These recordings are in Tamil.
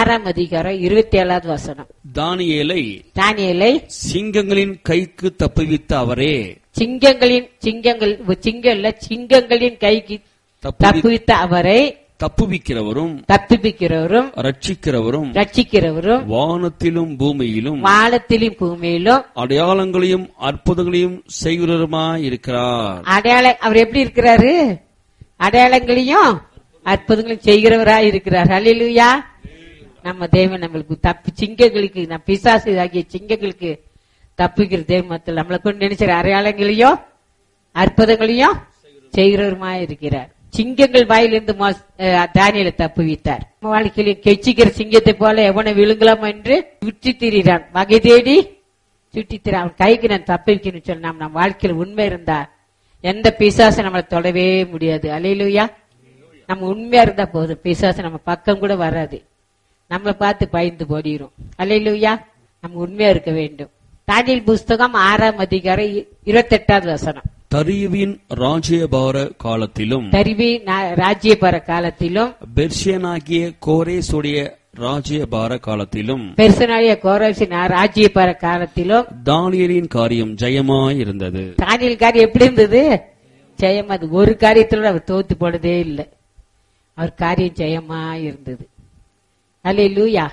ஆறாம் அதிகாரம் இருபத்தி ஏழாவது வசனம் தானியேலை தானியேலை சிங்கங்களின் கைக்கு தப்புவித்த அவரே சிங்கங்களின் சிங்கங்கள் சிங்கல்ல சிங்கங்களின் கைக்கு தப்புவி- தப்புவித்த அவரை தப்புவிக்கிறவரும் தப்பிப்பிக்கிறவரும் ரட்சிக்கிறவரும் ரட்சிக்கிறவரும் வானத்திலும் பூமியிலும் வானத்திலும் பூமியிலும் அடையாளங்களையும் அற்புதங்களையும் செய்கிறவருமாய் இருக்கிறார் அடையாள அவர் எப்படி இருக்கிறாரு அடையாளங்களையும் அற்புதங்களையும் செய்கிறவராய் இருக்கிறார் அல்லேலூயா நம்ம தேவன் நம்மளுக்கு தப்பி சிங்கங்களுக்கு நம்ம பிசாசு ஆகிய சிங்கங்களுக்கு தப்பிக்கிற தேவமத்தில் நம்மளை கொண்டு நினைச்சிற அடையாளங்களையும் அற்புதங்களையும் செய்கிறவருமா இருக்கிறார் சிங்கங்கள் வாயிலிருந்து மோஸ்- அஹ் தானியேலை தப்புவித்தார் நம்ம வாழ்க்கையில கெச்சிக்கிற சிங்கத்தை போல எவனை விழுங்கலாம் என்று சுற்றி திரிகிறான் வகை தேடி சுற்றி திரி அவன் கைக்கு நான் தப்பிக்கணும்னு சொன்னா நம்ம நம்ம வாழ்க்கையில உண்மை இருந்தா எந்த பிசாசு நம்மளை தொடவே முடியாது அலையிலுயா நம்ம உண்மையா இருந்தா போதும் பிசாசு நம்ம பக்கம் கூட வராது நம்மளை பார்த்து பயந்து போடிரும் அலையிலுயா நம்ம உண்மையா இருக்க வேண்டும் தானியல் புஸ்தகம் ஆறாம் அதிகாரம் இருபத்தி எட்டாவது வசனம் தரியுவின் ராஜ்யபார காலத்திலும் தருவி ராஜ்யபர காலத்திலும் பெர்ஷியனாகிய கோரேசுடைய ராஜ்யபார காலத்திலும் பெருசனாய கோரசின் ராஜ்யபர காலத்திலும் தானியலின் காரியம் ஜெயமாய் இருந்தது தானியல் காரியம் எப்படி இருந்தது ஜெயம் அது ஒரு காரியத்துல அவர் தோத்து போனதே இல்லை அவர் காரியம் ஜெயமா இருந்தது அல்ல லூயா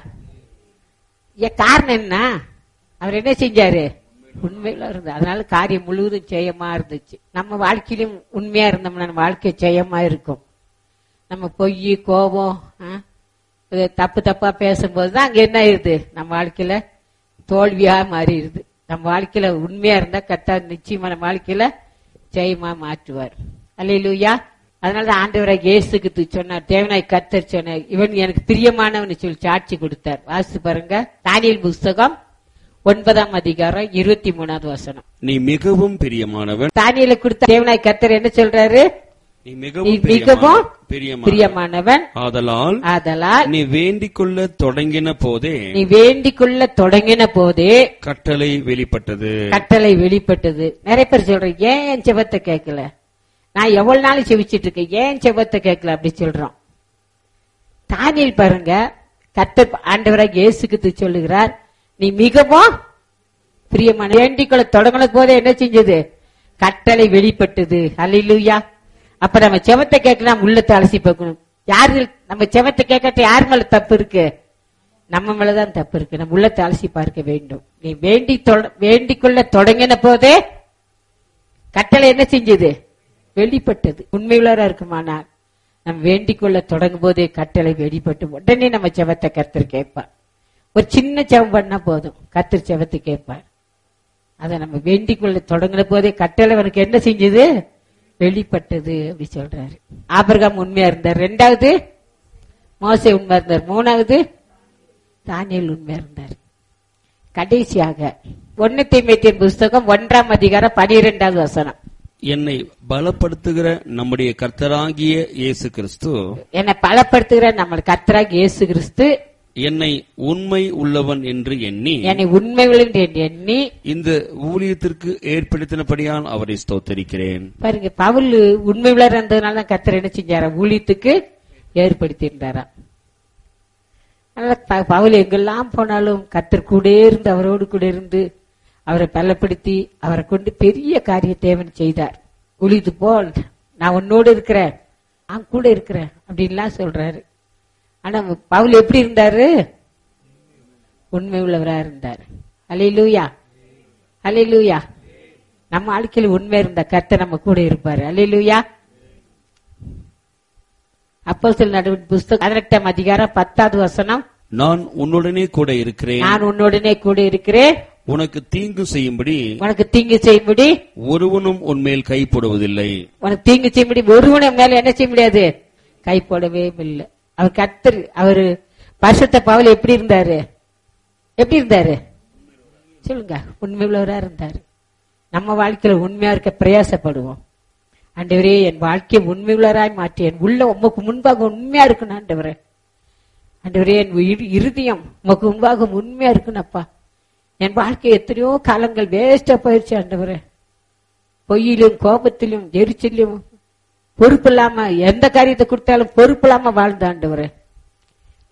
ஏன் காரணம் என்ன அவர் என்ன செஞ்சாரு உண்மையில இருந்தது அதனால காரியம் முழுவதும் ஜெயமா இருந்துச்சு நம்ம வாழ்க்கையிலும் உண்மையா இருந்தோம்னா நம்ம வாழ்க்கை ஜெயமா இருக்கும் நம்ம பொய் கோபம் ஆ, இது தப்பு தப்பா பேசும்போது தான் அங்க என்ன ஆயிருது நம்ம வாழ்க்கையில தோல்வியா மாறிடுது நம்ம வாழ்க்கையில உண்மையா இருந்தா கத்தா நிச்சயமா நம்ம வாழ்க்கையில ஜெயமா மாற்றுவார் அல்லேலூயா அதனாலதான் ஆண்டவராக இயேசுக்கு சொன்னார் தேவனாய் கத்தர் சொன்னார் இவன் எனக்கு பிரியமானவன் சொல்லி சாட்சி கொடுத்தார் வாசித்து பாருங்க தானியல் புஸ்தகம் ஒன்பதாம் அதிகாரம் இருபத்தி மூணாவது வசனம் நீ மிகவும் பிரியமானவன் தானியலை கொடுத்த தேவனாய் கத்தர் என்ன சொல்றாரு நீ நீ மிகவும் மிகவும் பிரியமான- பிரியமானவன் பிரியமானவன் ஆதலால் ஆதலால் நீ வேண்டிக் கொள்ள தொடங்கின போதே நீ வேண்டிக் கொள்ள தொடங்கின போதே கட்டளை வெளிப்பட்டது கட்டளை வெளிப்பட்டது நிறைய பேர் சொல்றேன் ஏன் என் செவத்தை கேட்கல நான் எவ்வளவு நாள் செவிச்சிட்டு இருக்கேன் ஏன் செவத்தை கேட்கல அப்படி சொல்றோம் தானியல் பாருங்க கத்த ஆண்டவராக இயேசுக்கு சொல்லுகிறார் நீ மிகவும் பிரியமான வேண்டிக் கொள்ள தொடங்கின போதே என்ன செஞ்சது கட்டளை வெளிப்பட்டது அல்லையா அப்ப நம்ம செவத்தை கேட்கலாம் உள்ளத்தை அலசி பார்க்கணும் யாரு நம்ம செவத்தை கேட்கட்ட யார் மேல தப்பு இருக்கு நம்ம மேலதான் தப்பு இருக்கு நம்ம உள்ளத்தை அலசி பார்க்க வேண்டும் நீ வேண்டி தொட- வேண்டிக் கொள்ள தொடங்கின போதே கட்டளை என்ன செஞ்சது வெளிப்பட்டது உண்மையுள்ளரா இருக்குமானால் நம்ம வேண்டிக் கொள்ள தொடங்கும் போதே கட்டளை வெளிப்பட்டு உடனே நம்ம செவத்தை கர்த்தர் கேட்பார் ஒரு சின்ன செவம் பண்ணா போதும் கர்த்தர் செவத்தை கேட்பார் அதை நம்ம வேண்டிக் கொள்ள தொடங்கின போதே கட்டளை அவனுக்கு என்ன செஞ்சது வெளிப்பட்டது அப்படி சொல்றாரு ஆபிரகாம் உண்மையா இருந்தார் ரெண்டாவது மோசே உண்மையா இருந்தார் மூணாவது தானியல் உண்மையா இருந்தார் கடைசியாக ஒன்னு தீமைத்தின் புஸ்தகம் ஒன்றாம் அதிகாரம் பனிரெண்டாவது வசனம் என்னை பலப்படுத்துகிற நம்முடைய கர்த்தராகிய இயேசு கிறிஸ்து என்னை பலப்படுத்துகிற நம்ம கர்த்தராக இயேசு கிறிஸ்து என்னை உண்மை உள்ளவன் என்று எண்ணி என்னை உண்மை என்று எண்ணி இந்த ஊழியத்திற்கு ஏற்படுத்தினபடியால் அவரை ஸ்தோத்தரிக்கிறேன் பாருங்க பவுல் உண்மை உள்ள இருந்ததுனால தான் கர்த்தர் என்ன செஞ்சாரா ஊழியத்துக்கு ஏற்படுத்தியிருந்தாராம் அதனால ப- பவுல் எங்கெல்லாம் போனாலும் கர்த்தர் கூட இருந்து அவரோடு கூட இருந்து அவரை பலப்படுத்தி அவரை கொண்டு பெரிய காரிய தேவன் செய்தார் உளிது போல் நான் உன்னோடு இருக்கிறேன் நான் கூட இருக்கிறேன் அப்படின்லாம் சொல்றாரு ஆனா பவுல் எப்படி இருந்தாரு உண்மை உள்ளவரா இருந்தார் அலையிலூயா அலையிலூயா நம்ம வாழ்க்கையில் உண்மை இருந்த கர்த்தர் நம்ம கூட இருப்பாரு அலையிலூயா அப்போ சில நடுவின் புஸ்தகம் பதினெட்டாம் அதிகாரம் பத்தாவது வசனம் நான் உன்னுடனே கூட இருக்கிறேன் நான் உன்னுடனே கூட இருக்கிறேன் உனக்கு தீங்கு செய்யும்படி உனக்கு தீங்கு செய்யும்படி ஒருவனும் உன்மேல் கை போடுவதில்லை உனக்கு தீங்கு செய்யும்படி ஒருவனை மேல என்ன செய்ய முடியாது கை போடவே இல்லை அவர் கர்த்தர் அவரு பரிசுத்த பவுல் எப்படி இருந்தாரு எப்படி இருந்தாரு சொல்லுங்க உண்மை உள்ளவரா இருந்தாரு நம்ம வாழ்க்கையில உண்மையா இருக்க பிரயாசப்படுவோம் ஆண்டவரே என் வாழ்க்கையை உண்மை உள்ளவராய் மாற்றி என் உள்ள உமக்கு முன்பாக உண்மையா இருக்கணும் ஆண்டவரே ஆண்டவரே என் இரு- இருதயம் உமக்கு முன்பாக உண்மையா இருக்கணும்ப்பா என் வாழ்க்கை எத்தனையோ காலங்கள் வேஸ்டா போயிருச்சு ஆண்டவரே பொய்யிலும் கோபத்திலும் எரிச்சலும் பொறுப்பு இல்லாம எந்த காரியத்தை கொடுத்தாலும் பொறுப்பு இல்லாம வாழ்ந்த ஆண்டவரே